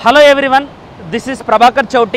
hello everyone this is Prabhakar Chouti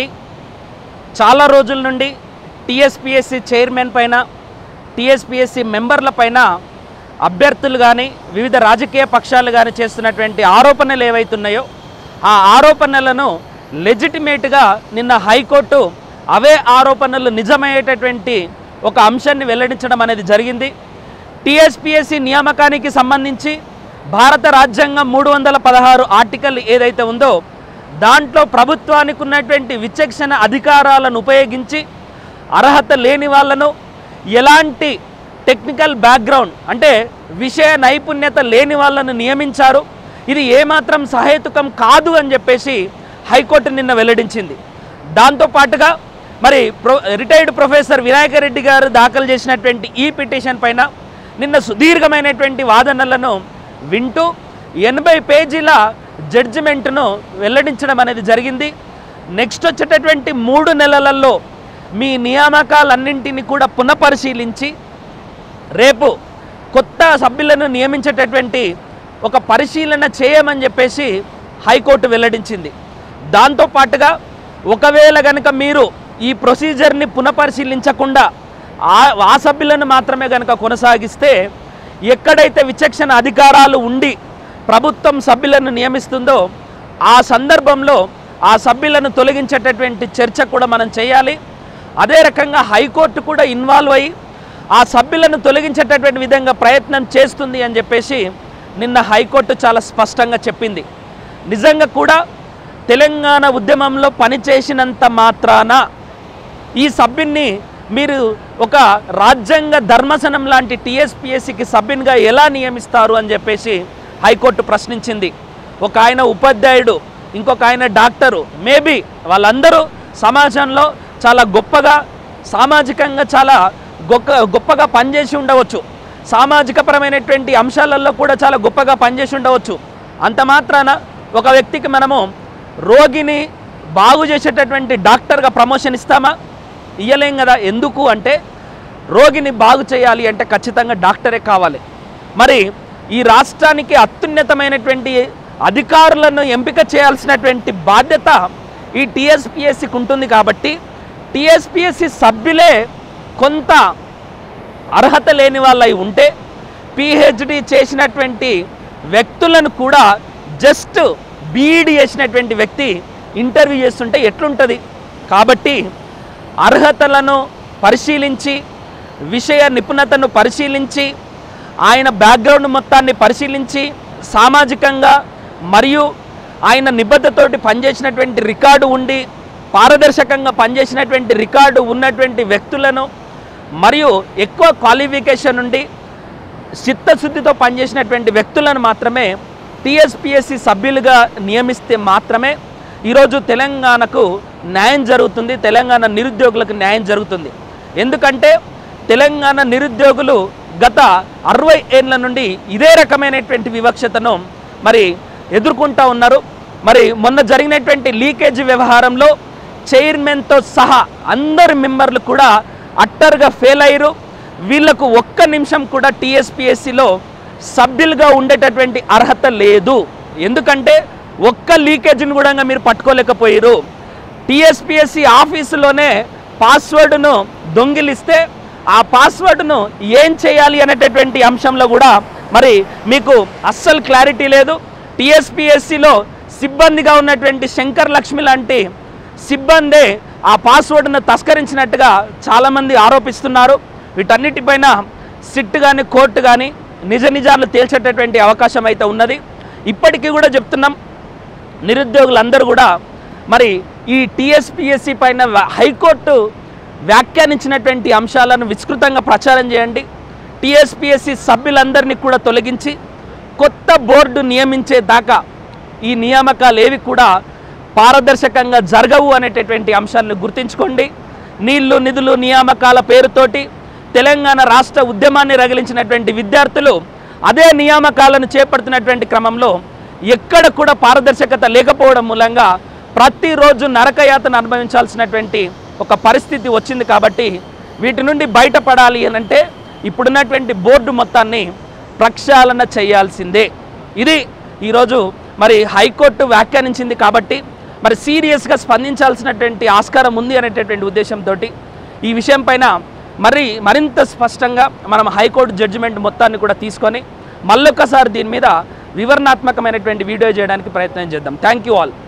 చాలా రోజుల నుండి టీఎస్పిఎస్సి చైర్మన్ పైన టీఎస్పిఎస్సి మెంబర్ల పైన అభ్యర్థులు కానీ వివిధ రాజకీయ పక్షాలు కానీ చేస్తున్నటువంటి ఆరోపణలు ఏవైతున్నాయో ఆ ఆరోపణలను లెజిటిమేట్గా నిన్న హైకోర్టు అవే ఆరోపణలు నిజమయ్యేటటువంటి ఒక అంశాన్ని వెల్లడించడం అనేది జరిగింది టీఎస్పిఎస్సి నియామకానికి సంబంధించి భారత రాజ్యాంగం మూడు వందల పదహారు ఆర్టికల్ ఏదైతే ఉందో దాంట్లో ప్రభుత్వానికి ఉన్నటువంటి విచక్షణ అధికారాలను ఉపయోగించి అర్హత లేని వాళ్ళను ఎలాంటి టెక్నికల్ బ్యాక్గ్రౌండ్ అంటే విషయ నైపుణ్యత లేని వాళ్ళను నియమించారు ఇది ఏమాత్రం సహేతుకం కాదు అని చెప్పేసి హైకోర్టు నిన్న వెల్లడించింది దాంతోపాటుగా మరి pro retired professor Vinayaka Reddy గారు దాఖలు చేసినటువంటి ఈ పిటిషన్ పైన నిన్న సుదీర్ఘమైనటువంటి వాదనలను వింటూ ఎనభై పేజీల జడ్జిమెంట్ను వెల్లడించడం అనేది జరిగింది నెక్స్ట్ వచ్చేటటువంటి మూడు నెలలలో మీ నియామకాలన్నింటినీ కూడా పునఃపరిశీలించి రేపు కొత్త సభ్యులను నియమించేటటువంటి ఒక పరిశీలన చేయమని చెప్పేసి హైకోర్టు వెల్లడించింది దాంతోపాటుగా ఒకవేళ కనుక మీరు ఈ ప్రొసీజర్ని పునఃపరిశీలించకుండా ఆ ఆ సభ్యులను మాత్రమే కనుక కొనసాగిస్తే ఎక్కడైతే విచక్షణ అధికారాలు ఉండి ప్రభుత్వం సభ్యులను నియమిస్తుందో ఆ సందర్భంలో ఆ సభ్యులను తొలగించేటటువంటి చర్చ కూడా మనం చేయాలి అదే రకంగా హైకోర్టు కూడా ఇన్వాల్వ్ అయ్యి ఆ సభ్యులను తొలగించేటటువంటి విధంగా ప్రయత్నం చేస్తుంది అని చెప్పేసి నిన్న హైకోర్టు చాలా స్పష్టంగా చెప్పింది నిజంగా కూడా తెలంగాణ ఉద్యమంలో పనిచేసినంత మాత్రాన ఈ సభ్యున్ని మీరు ఒక రాజ్యాంగ ధర్మసనం లాంటి టీఎస్పిఎస్సికి సభ్యునిగా ఎలా నియమిస్తారు అని చెప్పేసి హైకోర్టు ప్రశ్నించింది ఒక ఆయన ఉపాధ్యాయుడు ఇంకొక ఆయన డాక్టరు మేబీ వాళ్ళందరూ సమాజంలో చాలా గొప్పగా సామాజికంగా చాలా గొప్ప గొప్పగా పనిచేసి ఉండవచ్చు సామాజికపరమైనటువంటి అంశాలలో కూడా చాలా గొప్పగా పనిచేసి ఉండవచ్చు అంత మాత్రాన ఒక వ్యక్తికి మనము రోగిని బాగు చేసేటటువంటి డాక్టర్గా ప్రమోషన్ ఇస్తామా ఇయ్యలేం కదా ఎందుకు అంటే రోగిని బాగు చేయాలి అంటే ఖచ్చితంగా డాక్టరే కావాలి మరి ఈ రాష్ట్రానికి అత్యున్నతమైనటువంటి అధికారులను ఎంపిక చేయాల్సినటువంటి బాధ్యత ఈ టీఎస్పిఎస్సికి ఉంటుంది కాబట్టి టీఎస్పిఎస్సి సభ్యులే కొంత అర్హత లేని వాళ్ళై ఉంటే పిహెచ్డి చేసినటువంటి వ్యక్తులను కూడా జస్ట్ బీఈడి చేసినటువంటి వ్యక్తి ఇంటర్వ్యూ చేస్తుంటే ఎట్లుంటుంది కాబట్టి అర్హతలను పరిశీలించి విషయ నిపుణతను పరిశీలించి ఆయన బ్యాక్గ్రౌండ్ మొత్తాన్ని పరిశీలించి సామాజికంగా మరియు ఆయన నిబద్ధతోటి పనిచేసినటువంటి రికార్డు ఉండి పారదర్శకంగా పనిచేసినటువంటి రికార్డు ఉన్నటువంటి వ్యక్తులను మరియు ఎక్కువ క్వాలిఫికేషన్ ఉండి చిత్తశుద్ధితో పనిచేసినటువంటి వ్యక్తులను మాత్రమే టీఎస్పిఎస్సి సభ్యులుగా నియమిస్తే మాత్రమే ఈరోజు తెలంగాణకు న్యాయం జరుగుతుంది తెలంగాణ నిరుద్యోగులకు న్యాయం జరుగుతుంది ఎందుకంటే తెలంగాణ నిరుద్యోగులు గత అరవై ఏళ్ళ నుండి ఇదే రకమైనటువంటి వివక్షతను మరి ఎదుర్కొంటా ఉన్నారు మరి మొన్న జరిగినటువంటి లీకేజ్ వ్యవహారంలో చైర్మన్తో సహా అందరు మెంబర్లు కూడా అట్టర్గా ఫెయిల్ అయ్యారు వీళ్లకు ఒక్క నిమిషం కూడా టీఎస్పిఎస్సిలో సభ్యులుగా ఉండేటటువంటి అర్హత లేదు ఎందుకంటే ఒక్క లీకేజ్ని కూడా మీరు పట్టుకోలేకపోయారు టీఎస్పిఎస్సి ఆఫీసులోనే పాస్వర్డ్ను దొంగిలిస్తే ఆ పాస్వర్డ్ను ఏం చేయాలి అనేటటువంటి అంశంలో కూడా మరి మీకు అస్సలు క్లారిటీ లేదు టీఎస్పిఎస్సిలో సిబ్బందిగా ఉన్నటువంటి శంకర్ లక్ష్మి లాంటి సిబ్బందే ఆ పాస్వర్డ్ను తస్కరించినట్టుగా చాలామంది ఆరోపిస్తున్నారు వీటన్నిటిపైన సిట్ కానీ కోర్టు కానీ నిజ నిజాలు తేల్చేటటువంటి అవకాశం అయితే ఉన్నది ఇప్పటికీ కూడా చెప్తున్నాం నిరుద్యోగులందరూ కూడా మరి ఈ టీఎస్పిఎస్సి పైన వ్య- హైకోర్టు వ్యాఖ్యానించినటువంటి అంశాలను విస్తృతంగా ప్రచారం చేయండి టీఎస్పిఎస్సి సభ్యులందరినీ కూడా తొలగించి కొత్త బోర్డు నియమించే దాకా ఈ నియామకాలు ఏవి కూడా పారదర్శకంగా జరగవు అనేటటువంటి అంశాలను గుర్తుంచుకోండి నీళ్లు నిధులు నియామకాల పేరుతోటి తెలంగాణ రాష్ట్ర ఉద్యమాన్ని రగిలించినటువంటి విద్యార్థులు అదే నియామకాలను చేపడుతున్నటువంటి క్రమంలో ఎక్కడ కూడా పారదర్శకత లేకపోవడం మూలంగా ప్రతిరోజు నరకయాతన అనుభవించాల్సినటువంటి ఒక పరిస్థితి వచ్చింది కాబట్టి వీటి నుండి బయటపడాలి అని అంటే ఇప్పుడున్నటువంటి బోర్డు మొత్తాన్ని ప్రక్షాళన చేయాల్సిందే ఇది ఈరోజు మరి హైకోర్టు వ్యాఖ్యానించింది కాబట్టి మరి సీరియస్గా స్పందించాల్సినటువంటి ఆస్కారం ఉంది అనేటటువంటి ఉద్దేశంతో ఈ విషయం పైన మరి మరింత స్పష్టంగా మనం హైకోర్టు జడ్జిమెంట్ మొత్తాన్ని కూడా తీసుకొని మళ్ళొక్కసారి దీని మీద వివరణాత్మకమైనటువంటి వీడియో చేయడానికి ప్రయత్నం చేద్దాం థ్యాంక్ యూ ఆల్